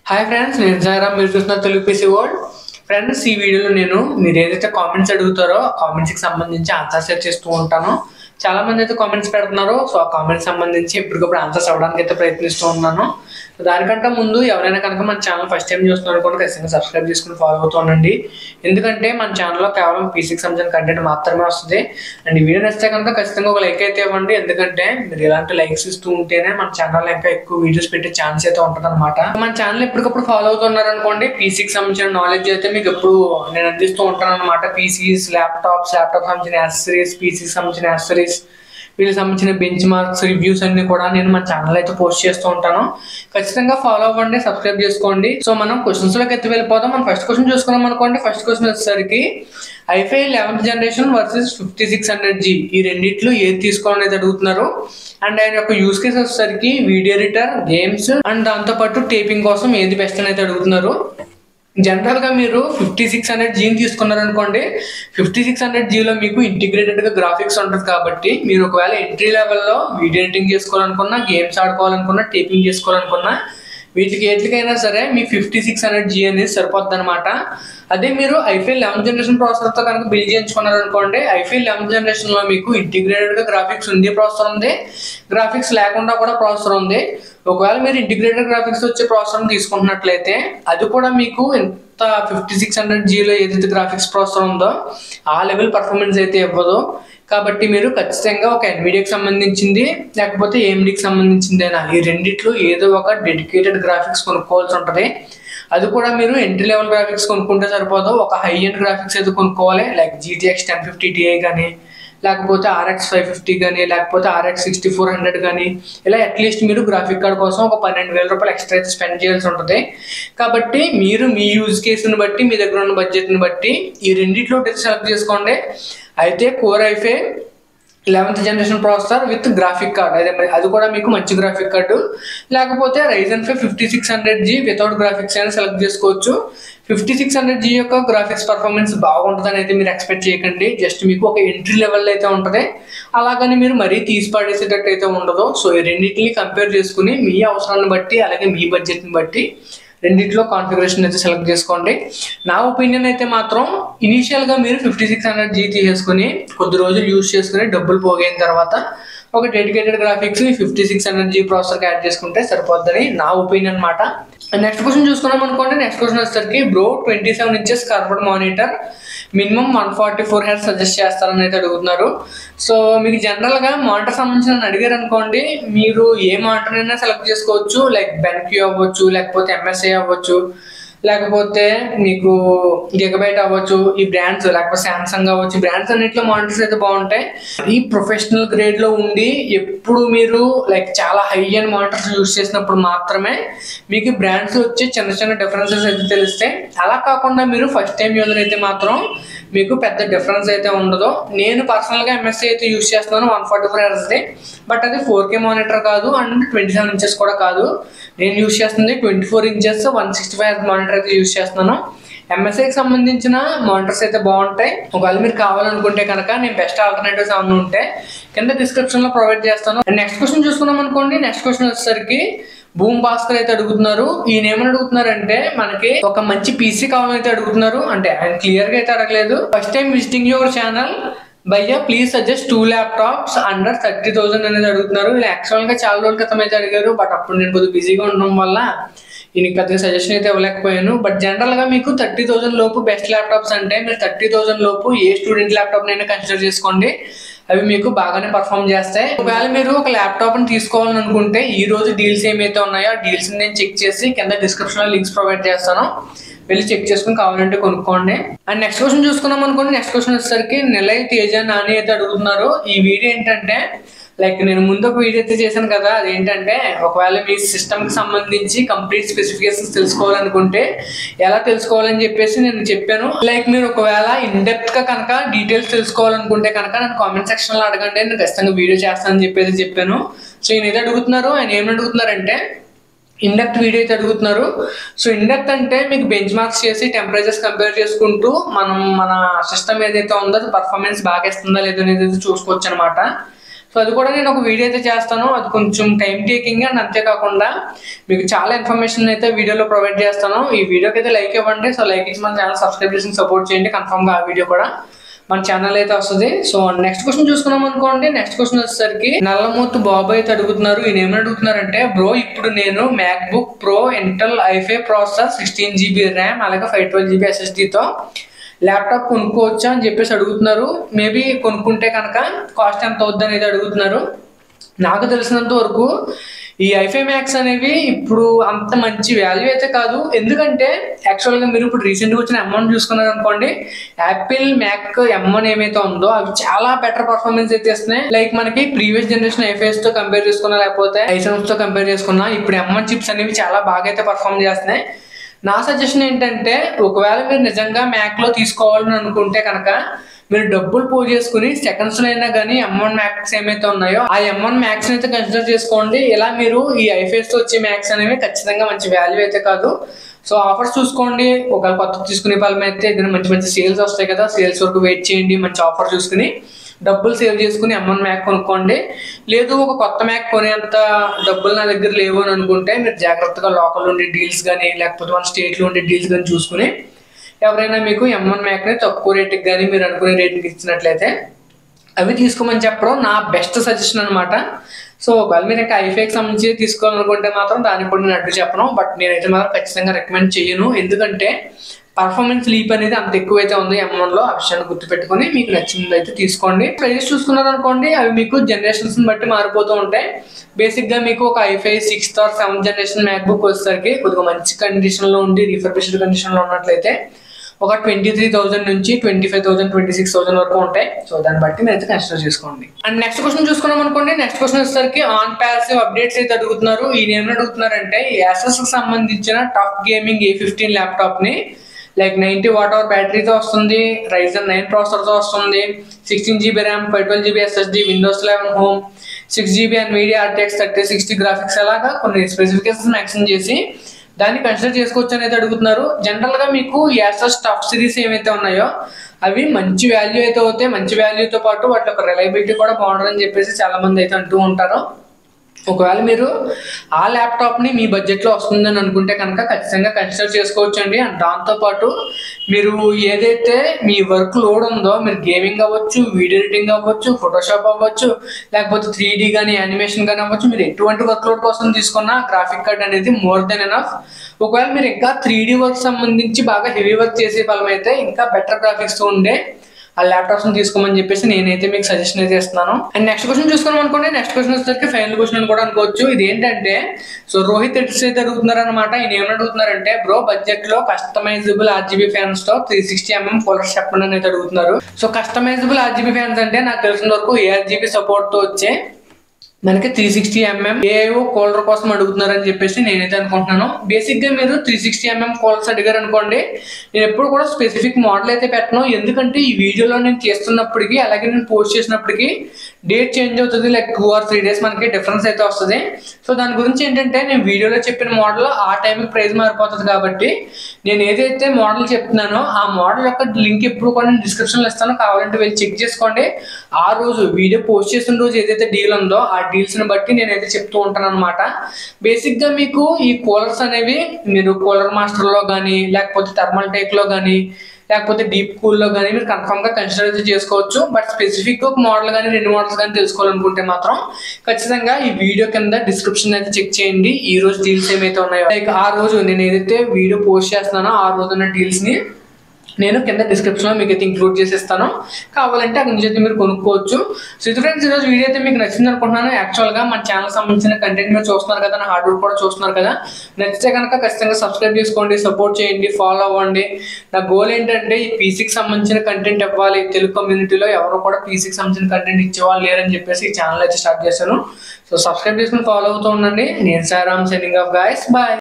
hi friends నేను సాయిరామ్ మీరు చూస్తున్న తెలుగు పీసీ వరల్డ్ ఫ్రెండ్స్ ఈ వీడియోలో నేను మీరు ఏదైతే కామెంట్స్ అడుగుతారో ఆ కామెంట్స్కి సంబంధించి ఆన్సర్స్ అయితే చేస్తూ ఉంటాను చాలా మంది అయితే కామెంట్స్ పెడుతున్నారు సో ఆ కామెంట్స్ సంబంధించి ఎప్పటికప్పుడు ఆన్సర్స్ అవ్వడానికి అయితే ప్రయత్నిస్తూ ఉన్నాను దానికంటే ముందు ఎవరైనా కనుక మన ఛానల్ ఫస్ట్ టైం చూస్తున్నారు అనుకోండి ఖచ్చితంగా సబ్స్క్రైబ్ చేసుకుని ఫాలో అవుతూ ఉండండి ఎందుకంటే మన ఛానల్లో కేవలం పీసీకి సంబంధించిన కంటెంట్ మాత్రమే వస్తుంది అండ్ ఈ వీడియో నచ్చితే కనుక ఖచ్చితంగా ఒక లైక్ అయితే ఇవ్వండి ఎందుకంటే మీరు ఇలాంటి లైక్స్ ఇస్తూ ఉంటేనే మన ఛానల్ ఇంకా ఎక్కువ వీడియోస్ పెట్టే ఛాన్స్ అయితే ఉంటుంది అనమాట మన ఛానల్ ఎప్పటికప్పుడు ఫాలో అవుతున్నారు అనుకోండి పీసీకి సంబంధించిన నాలెడ్జ్ అయితే మీకు ఎప్పుడు నేను అందిస్తూ ఉంటాను అనమాట పీసీస్ ల్యాప్టాప్స్ ల్యాప్టాప్ సంబంధించిన యాక్సరీస్ పీసీకి సంబంధించిన యాక్సరీస్ వీళ్ళకి సంబంధించిన బెంచ్ మార్క్స్ రివ్యూస్ అన్ని కూడా నేను మన ఛానల్ అయితే పోస్ట్ చేస్తూ ఉంటాను ఖచ్చితంగా ఫాలో అవ్వండి సబ్స్క్రైబ్ చేసుకోండి సో మనం క్వశ్చన్స్ లోకి ఎత్తి వెళ్ళిపోతాం మనం ఫస్ట్ క్వశ్చన్ చూసుకున్నాం అనుకోండి ఫస్ట్ క్వశ్చన్ వచ్చేసరికి i five eleventh generation versus fifty six hundred G ఈ రెండిట్లో ఏది తీసుకోవాలని అయితే అడుగుతున్నారు అండ్ ఆయన యొక్క యూస్ కేస్ వచ్చేసరికి వీడియో ఎడిటర్ గేమ్స్ అండ్ దాంతోపాటు టేపింగ్ కోసం ఏది బెస్ట్ అని అయితే అడుగుతున్నారు జనరల్ గా మీరు ఫిఫ్టీ సిక్స్ హండ్రెడ్ జీని తీసుకున్నారనుకోండి ఫిఫ్టీ సిక్స్ హండ్రెడ్ జీలో మీకు ఇంటిగ్రేటెడ్ గా గ్రాఫిక్స్ ఉంటుంది కాబట్టి మీరు ఒకవేళ ఎంట్రీ లెవెల్లో వీడియో ఎడిటింగ్ చేసుకోవాలనుకున్నా గేమ్స్ ఆడుకోవాలనుకున్నా టేపింగ్ చేసుకోవాలనుకున్నా వీటికి ఎట్లకైనా సరే మీ ఫిఫ్టీ సిక్స్ హండ్రెడ్ జీ అనేది సరిపోద్ది అనమాట అదే మీరు ఐఫై లెవెన్ జనరేషన్ ప్రాసెసర్తో కనుక బిల్డ్ చేయించుకున్నారు అనుకోండి ఐఫై లెవెన్ జనరేషన్లో మీకు ఇంటిగ్రేటెడ్గా గ్రాఫిక్స్ ఉంది ప్రాసెసర్ ఉంది గ్రాఫిక్స్ లేకుండా కూడా ప్రాసెసర్ ఉంది ఒకవేళ మీరు ఇంటిగ్రేటెడ్ గ్రాఫిక్స్ వచ్చే ప్రాసెసర్ తీసుకుంటున్నట్లయితే అది కూడా మీకు ఎంత ఫిఫ్టీ సిక్స్ హండ్రెడ్ జీలో ఏదైతే గ్రాఫిక్స్ ప్రాసెసర్ ఉందో ఆ లెవెల్ పర్ఫార్మెన్స్ అయితే ఇవ్వదు కాబట్టి మీరు ఖచ్చితంగా ఒక ఎన్విడియాకి సంబంధించింది లేకపోతే ఏఎండికి సంబంధించిందేనా ఈ రెండిట్లో ఏదో ఒక డెడికేటెడ్ గ్రాఫిక్స్ కొనుక్కోవాల్సి ఉంటుంది అది కూడా మీరు ఎంట్రీ లెవెల్ గ్రాఫిక్స్ కొనుక్కుంటే సరిపోదు ఒక హై ఎండ్ గ్రాఫిక్స్ అయితే కొనుక్కోవాలి like GTX ten fifty Ti కానీ లేకపోతే ఆర్ఎక్స్ ఫైవ్ ఫిఫ్టీ కానీ లేకపోతే ఆర్ఎక్స్ సిక్స్టీ ఫోర్ హండ్రెడ్ కానీ ఇలా అట్లీస్ట్ మీరు గ్రాఫిక్ కార్డ్ కోసం ఒక పన్నెండు వేల రూపాయలు ఎక్స్ట్రా అయితే స్పెండ్ చేయాల్సి ఉంటుంది కాబట్టి మీరు మీ యూజ్ కేసుని బట్టి మీ దగ్గర ఉన్న బడ్జెట్ని బట్టి ఈ రెండిట్లో సెలెక్ట్ చేసుకోండి అయితే core i five eleventh generation processor with graphic card అదే మరి అది కూడా మీకు మంచి గ్రాఫిక్ కార్డు లేకపోతే Ryzen five fifty six hundred G without graphics అయినా సెలెక్ట్ చేసుకోవచ్చు ఫిఫ్టీ సిక్స్ హండ్రెడ్ జీ యొక్క గ్రాఫిక్స్ పర్ఫార్మెన్స్ బాగుంటుందని అయితే మీరు ఎక్స్పెక్ట్ చేయకండి జస్ట్ మీకు ఒక ఎంట్రీ లెవెల్ అయితే ఉంటుంది అలాగని మీరు మరీ తీసి పడేసేటట్టు అయితే ఉండదు సో ఈ రెండింటిని కంపేర్ చేసుకుని మీ అవసరాన్ని బట్టి అలాగే మీ బడ్జెట్ని బట్టి రెండిట్లో కాన్ఫిగరేషన్ అయితే సెలెక్ట్ చేసుకోండి నా ఒపీనియన్ అయితే మాత్రం ఇనీషియల్గా మీరు ఫిఫ్టీ సిక్స్ హండ్రెడ్ జీ తీసేసుకుని కొద్ది రోజులు యూస్ చేసుకుని డబ్బులు పోగైన తర్వాత ఒక dedicated graphics fifty six hundred G ప్రాసెసర్కి యాడ్ చేసుకుంటే సరిపోద్దని నా ఒపీనియన్ అనమాట నెక్స్ట్ క్వశ్చన్ చూసుకున్నాం అనుకోండి నెక్స్ట్ క్వశ్చన్ వచ్చేసరికి bro twenty seven inches carbon monitor minimum one forty four హెడ్ సజెస్ట్ చేస్తారని అయితే అడుగుతున్నారు సో మీకు జనరల్గా మానిటర్ సంబంధించిన అడిగారు అనుకోండి మీరు ఏ మానిటర్ అయినా సెలెక్ట్ చేసుకోవచ్చు లైక్ బెన్క్యూ అవ్వచ్చు లేకపోతే ఎంఎస్ఐ అవ్వచ్చు లేకపోతే మీకు గిగబైట్ అవ్వచ్చు ఈ బ్రాండ్స్ లేకపోతే శాంసంగ్ అవ్వచ్చు బ్రాండ్స్ అన్నింటిలో మానిటర్స్ అయితే బాగుంటాయి ఈ ప్రొఫెషనల్ గ్రేడ్ లో ఉండి ఎప్పుడు మీరు లైక్ చాలా హై అండ్ మానిటర్స్ యూస్ చేసినప్పుడు మాత్రమే మీకు బ్రాండ్స్ వచ్చి చిన్న చిన్న డిఫరెన్సెస్ అయితే తెలుస్తాయి అలా కాకుండా మీరు ఫస్ట్ టైం యూజర్ అయితే మాత్రం మీకు పెద్ద డిఫరెన్స్ అయితే ఉండదు నేను పర్సనల్గా ఎంఎస్సీ అయితే యూస్ చేస్తున్నాను వన్ ఫార్టీ ఫోర్ హెర్స్ది బట్ అది ఫోర్ కే మానిటర్ కాదు అండ్ ట్వంటీ సెవెన్ ఇంచెస్ కూడా కాదు నేను యూస్ చేస్తుంది twenty four inches one sixty five monitor అయితే యూస్ చేస్తున్నాను ఎంఎస్ఐకి సంబంధించిన మానిటర్స్ అయితే బాగుంటాయి ఒకవేళ మీరు కావాలనుకుంటే కనుక నేను బెస్ట్ ఆల్టర్నేటివ్స్ ఏమైనా ఉంటే కింద డిస్క్రిప్షన్లో ప్రొవైడ్ చేస్తాను నెక్స్ట్ క్వశ్చన్ చూసుకున్నాం అనుకోండి నెక్స్ట్ క్వశ్చన్ వచ్చేసరికి భూమ్ భాస్కర్ అయితే అడుగుతున్నారు ఈయన ఏమని అడుగుతున్నారంటే మనకి ఒక మంచి పీసీ కావాలని అయితే అడుగుతున్నారు అంటే ఆయన క్లియర్ గా అయితే అడగలేదు first time visiting your channel భయ్యా please suggest two laptops under thirty thousand అనేది అడుగుతున్నారు ఇలా యాక్చువల్ గా చాలా రోజుల క్రితం అయితే అడిగారు బట్ అప్పుడు నేను కొద్దిగా బిజీగా ఉండడం వల్ల ఈయనకి పెద్దగా సజెషన్ అయితే ఇవ్వలేకపోయాను బట్ జనరల్ గా మీకు థర్టీ థౌసండ్ లోపు బెస్ట్ ల్యాప్టాప్స్ అంటే మీరు థర్టీ థౌసండ్ లోపు ఏ స్టూడెంట్ ల్యాప్టాప్ నైనా కన్సిడర్ చేసుకోండి అవి మీకు బాగానే పర్ఫామ్ చేస్తాయి ఒకవేళ మీరు ఒక ల్యాప్టాప్ ని తీసుకోవాలని అనుకుంటే ఈ రోజు డీల్స్ ఏమైతే ఉన్నాయో ఆ డీల్స్ నేను చెక్ చేసి కింద డిస్క్రిప్షన్ లో లింక్స్ ప్రొవైడ్ చేస్తాను వెళ్ళి చెక్ చేసుకుని కావాలంటే కొనుక్కోండి అండ్ నెక్స్ట్ క్వశ్చన్ చూసుకున్నాం అనుకోండి నెక్స్ట్ క్వశ్చన్ వచ్చేసరికి నిలయ తేజ నాని అయితే అడుగుతున్నారు ఈ వీడియో ఏంటంటే లైక్ నేను ముందు ఒక వీడియో అయితే చేశాను కదా అదేంటంటే ఒకవేళ మీ సిస్టమ్కి సంబంధించి కంప్లీట్ స్పెసిఫికేషన్స్ తెలుసుకోవాలనుకుంటే ఎలా తెలుసుకోవాలని చెప్పేసి నేను చెప్పాను లైక్ మీరు ఒకవేళ ఇన్ డెప్త్ గా కనుక డీటెయిల్స్ తెలుసుకోవాలనుకుంటే కనుక నేను కామెంట్ సెక్షన్ లో అడగండి నేను ఖచ్చితంగా వీడియో చేస్తానని చెప్పేసి చెప్పాను సో ఈయన ఏదో అడుగుతున్నారు ఆయన ఏమని అడుగుతున్నారంటే ఇండక్ట్ వీడియో అయితే అడుగుతున్నారు సో ఇండక్ట్ అంటే మీకు బెంచ్ మార్క్స్ చేసి టెంపరేచర్స్ కంపేర్ చేసుకుంటూ మనం మన సిస్టమ్ ఏదైతే ఉందో అది పర్ఫార్మెన్స్ బాగా ఇస్తుందా లేదో అనేది చూసుకోవచ్చు అనమాట సో అది కూడా నేను ఒక వీడియో అయితే చేస్తాను అది కొంచెం టైం టేకింగ్ అండ్ అంతేకాకుండా మీకు చాలా ఇన్ఫర్మేషన్ అయితే వీడియోలో ప్రొవైడ్ చేస్తాను ఈ వీడియోకి అయితే లైక్ ఇవ్వండి సో లైక్ ఇచ్చి మన ఛానల్ సబ్స్క్రైబ్ చేసి సపోర్ట్ చేయండి కన్ఫర్మ్గా ఆ వీడియో కూడా మన ఛానల్ అయితే వస్తుంది సో నెక్స్ట్ క్వశ్చన్ చూసుకున్నాం అనుకోండి నెక్స్ట్ క్వశ్చన్ వచ్చేసరికి నల్లమూతు బాబు అయితే అడుగుతున్నారు ఈయన ఏమని అడుగుతున్నారంటే బ్రో ఇప్పుడు నేను MacBook pro Intel i five processor sixteen GB RAM అలాగే ఫైవ్ ట్వెల్వ్ జీబీ ఎస్ఎస్డితో ల్యాప్టాప్ కొనుక్కోవచ్చా అని చెప్పేసి అడుగుతున్నారు మేబీ కొనుక్కుంటే కనుక కాస్ట్ ఎంత అవుద్ది అనేది అడుగుతున్నారు నాకు తెలిసినంత వరకు ఈ ఐఫై మ్యాక్స్ అనేవి ఇప్పుడు అంత మంచి వాల్యూ అయితే కాదు ఎందుకంటే యాక్చువల్గా మీరు ఇప్పుడు రీసెంట్గా వచ్చిన అమౌంట్ చూసుకున్నారు అనుకోండి యాపిల్ మ్యాక్ ఎమ్మన్ ఏమైతే ఉందో అవి చాలా బెటర్ పర్ఫార్మెన్స్ అయితే ఇస్తున్నాయి లైక్ మనకి ప్రీవియస్ జనరేషన్ ఐఫైస్ తో కంపేర్ చేసుకున్నా లేకపోతే ఐసన్స్ తో కంపేర్ చేసుకున్నా ఇప్పుడు ఎమ్మన్ చిప్స్ అనేవి చాలా బాగా అయితే పర్ఫామ్ చేస్తున్నాయి నా సజెషన్ ఏంటంటే ఒకవేళ మీరు నిజంగా మ్యాక్ లో తీసుకోవాలని అనుకుంటే కనుక మీరు డబ్బులు పో చేసుకుని సెకండ్స్ లో అయినా కానీ ఎమ్వన్ మ్యాక్స్ ఏమైతే ఉన్నాయో ఆ ఎమ్వన్ మ్యాక్స్ అయితే కన్సిడర్ చేసుకోండి ఇలా మీరు ఈ ఐఫేస్ తో వచ్చే మ్యాక్స్ అనేవి ఖచ్చితంగా మంచి వాల్యూ అయితే కాదు సో ఆఫర్స్ చూసుకోండి ఒకవేళ కొత్త తీసుకునే వాళ్ళం అయితే ఏదైనా మంచి మంచి సేల్స్ వస్తాయి కదా సేల్స్ వరకు వెయిట్ చేయండి మంచి ఆఫర్ చూసుకుని డబ్బులు సేవ్ చేసుకుని ఎమ్ఎన్ మ్యాక్ కొనుక్కోండి లేదు ఒక కొత్త మ్యాక్ కొనేంత డబ్బులు నా దగ్గర లేవు అని అనుకుంటే మీరు జాగ్రత్తగా లోకల్ ఉండే డీల్స్ కానీ లేకపోతే మన స్టేట్లో ఉండే డీల్స్ కానీ చూసుకుని ఎవరైనా మీకు ఎమ్ఎన్ మ్యాక్ని తక్కువ రేటుకి కానీ మీరు అనుకునే రేటుకి ఇచ్చినట్లయితే అవి తీసుకోమని చెప్పడం నా బెస్ట్ సజెషన్ అనమాట సో ఒకవేళ మీరు ఇంకా ఐఫైకి సంబంధించి తీసుకోవాలనుకుంటే మాత్రం దానికి కూడా నేను అడ్డు చెప్పను బట్ నేనైతే మాత్రం ఖచ్చితంగా రికమెండ్ చేయను ఎందుకంటే పర్ఫార్మెన్స్ లీప్ అనేది అంత ఎక్కువ అయితే ఉంది ఎమ్ఎన్ లో ఆ విషయాన్ని గుర్తుపెట్టుకొని మీకు నచ్చింది అయితే తీసుకోండి ప్రైజెస్ చూసుకున్నారు అనుకోండి అవి మీకు జనరేషన్స్ బట్టి మారిపోతూ ఉంటాయి బేసిక్ గా మీకు ఒక i five sixth or seventh generation MacBook వచ్చేసరికి కొద్దిగా మంచి కండిషన్ లో ఉండి రిఫర్బిష్డ్ కండిషన్ లో ఉన్నట్లయితే ఒక ట్వంటీ త్రీ థౌసండ్ నుంచి twenty five thousand twenty six thousand వరకు ఉంటాయి సో దాన్ని బట్టి మీరు అయితే కన్సిడర్ చేసుకోండి అండ్ నెక్స్ట్ క్వశ్చన్ చూసుకున్నాం అనుకోండి నెక్స్ట్ క్వశ్చన్ వచ్చేసరికి ఆన్ ప్యాసివ్ అప్డేట్స్ అయితే అడుగుతున్నారు ఈయన ఏమని అడుగుతున్నారంటే యాసెస్ కి సంబంధించిన TUF gaming A fifteen laptop ని లైక్ నైంటీ వాట్ అవర్ బ్యాటరీతో వస్తుంది రైజన్ నైన్ ప్రాసెసర్తో వస్తుంది sixteen GB RAM five twelve GB SSD Windows eleven home six GB and Nvidia RTX thirty sixty graphics అలాగా కొన్ని స్పెసిఫికేషన్స్ మ్యాక్సిమం చేసి దాన్ని consider చేసుకోవచ్చు అనేది అడుగుతున్నారు జనరల్ గా మీకు యాసస్ టాప్ సిరీస్ ఏవైతే ఉన్నాయో అవి మంచి వాల్యూ అయితే అవుతాయి మంచి వాల్యూతో పాటు వాటి యొక్క రిలయబిలిటీ కూడా బాగుంటుందని చెప్పేసి చాలా మంది అయితే అంటూ ఉంటారు ఒకవేళ మీరు ఆ ల్యాప్టాప్ని మీ బడ్జెట్లో వస్తుందని అనుకుంటే కనుక ఖచ్చితంగా కన్సిడర్ చేసుకోవచ్చు అండి అండ్ దాంతోపాటు మీరు ఏదైతే మీ వర్క్ లోడ్ ఉందో మీరు గేమింగ్ అవ్వచ్చు వీడియో ఎడిటింగ్ అవ్వచ్చు ఫోటోషాప్ అవ్వచ్చు లేకపోతే త్రీ డీ కానీ యానిమేషన్ కానీ అవ్వచ్చు మీరు ఎటువంటి వర్క్ లోడ్ కోసం తీసుకున్న గ్రాఫిక్ కార్డ్ అనేది మోర్ దెన్ ఎనఫ్ ఒకవేళ మీరు ఇంకా త్రీ డీ వర్క్ సంబంధించి బాగా హెవీ వర్క్ చేసే ఫలం అయితే ఇంకా బెటర్ గ్రాఫిక్స్ ఉండే ఆ ల్యాప్టాప్స్ తీసుకోమని చెప్పేసి నేనైతే మీకు సజెషన్ అయితే ఇస్తున్నాను అండ్ నెక్స్ట్ క్వశ్చన్ చూసుకున్నాం అనుకోండి నెక్స్ట్ క్వశ్చన్ వచ్చేసరికి ఫైనల్ క్వశ్చన్ అని కూడా అనుకోవచ్చు ఇది ఏంటంటే సో రోహిత్ ఎడ్స్ అయితే అడుగుతున్నారు అనమాట ఈయన ఏమని అడుగుతున్నారంటే బ్రో బడ్జెట్ లో కస్టమైజబుల్ ఆర్జీబీ ఫ్యాన్స్ తో త్రీ సిక్స్టీ ఎంఎం కూలర్ చెప్పండి అనేది అడుగుతున్నారు సో కస్టమైజబుల్ ఆర్జీబీ ఫ్యాన్స్ అంటే నాకు తెలిసిన వరకు ఏఆర్జీబీ సపోర్ట్ తో వచ్చే మనకి త్రీ సిక్స్టీ ఎంఎం ఏవో కూలర్ కోసం అడుగుతున్నారని చెప్పేసి నేనైతే అనుకుంటున్నాను బేసిక్ గా మీరు త్రీ సిక్స్టీ ఎంఎం కూలర్స్ అడిగారు అనుకోండి నేను ఎప్పుడు కూడా స్పెసిఫిక్ మోడల్ అయితే పెట్టను ఎందుకంటే ఈ వీడియోలో నేను చేస్తున్నప్పటికీ అలాగే నేను పోస్ట్ చేసినప్పటికీ డేట్ చేంజ్ అవుతుంది like two or three days మనకి డిఫరెన్స్ అయితే వస్తుంది సో దాని గురించి ఏంటంటే నేను వీడియోలో చెప్పిన మోడల్ ఆ టైంకి ప్రైస్ మారిపోతుంది కాబట్టి నేను ఏదైతే మోడల్ చెప్తున్నానో ఆ మోడల్ యొక్క లింక్ ఎప్పుడు కూడా నేను డిస్క్రిప్షన్లో ఇస్తాను కావాలంటే వెళ్ళి చెక్ చేసుకోండి ఆ రోజు వీడియో పోస్ట్ చేసిన రోజు ఏదైతే డీల్ ఉందో ఆ డీల్స్ ని బట్టి నేనైతే చెప్తూ ఉంటాను అనమాట బేసిక్ గా మీకు ఈ కూలర్స్ అనేవి మీరు కూలర్ మాస్టర్ లో కానీ లేకపోతే థర్మల్ టేక్ లో కానీ లేకపోతే డీప్ కూల్ లో కానీ మీరు కన్ఫర్మ్ గా కన్సిడర్ అయితే చేసుకోవచ్చు బట్ స్పెసిఫిక్ ఒక మోడల్ కానీ రెండు మోడల్స్ కానీ తెలుసుకోవాలనుకుంటే మాత్రం ఖచ్చితంగా ఈ వీడియో కింద డిస్క్రిప్షన్ అయితే చెక్ చేయండి ఈ రోజు డీల్స్ ఏమైతే ఉన్నాయో లైక్ ఆ రోజు నేను ఏదైతే వీడియో పోస్ట్ చేస్తున్నానో ఆ రోజు ఉన్న డీల్స్ ని నేను కింద డిస్క్రిప్షన్లో మీకు అయితే ఇంక్లూడ్ చేసేస్తాను కావాలంటే అక్కడి నుంచి అయితే మీరు కొనుక్కోవచ్చు సో ఇది ఫ్రెండ్స్ ఈరోజు వీడియో అయితే మీకు నచ్చింది అనుకుంటున్నాను యాక్చువల్గా మన ఛానల్ సంబంధించిన కంటెంట్ మీరు చూస్తున్నారు కదా నా హార్డ్ వర్క్ కూడా చూస్తున్నారు కదా నచ్చితే కనుక ఖచ్చితంగా సబ్స్క్రైబ్ చేసుకోండి సపోర్ట్ చేయండి ఫాలో అవ్వండి నా గోల్ ఏంటంటే ఈ పీసీకి సంబంధించిన కంటెంట్ ఇవ్వాలి తెలుగు కమ్యూనిటీలో ఎవరు కూడా పీసీకి సంబంధించిన కంటెంట్ ఇచ్చేవాళ్ళు లేరని చెప్పేసి ఈ ఛానల్ అయితే స్టార్ట్ చేశాను సో సబ్స్క్రైబ్ చేసుకుని ఫాలో అవుతూ ఉండండి నేను సారామ్ సెండింగ్ ఆఫ్ గాయస్ బాయ్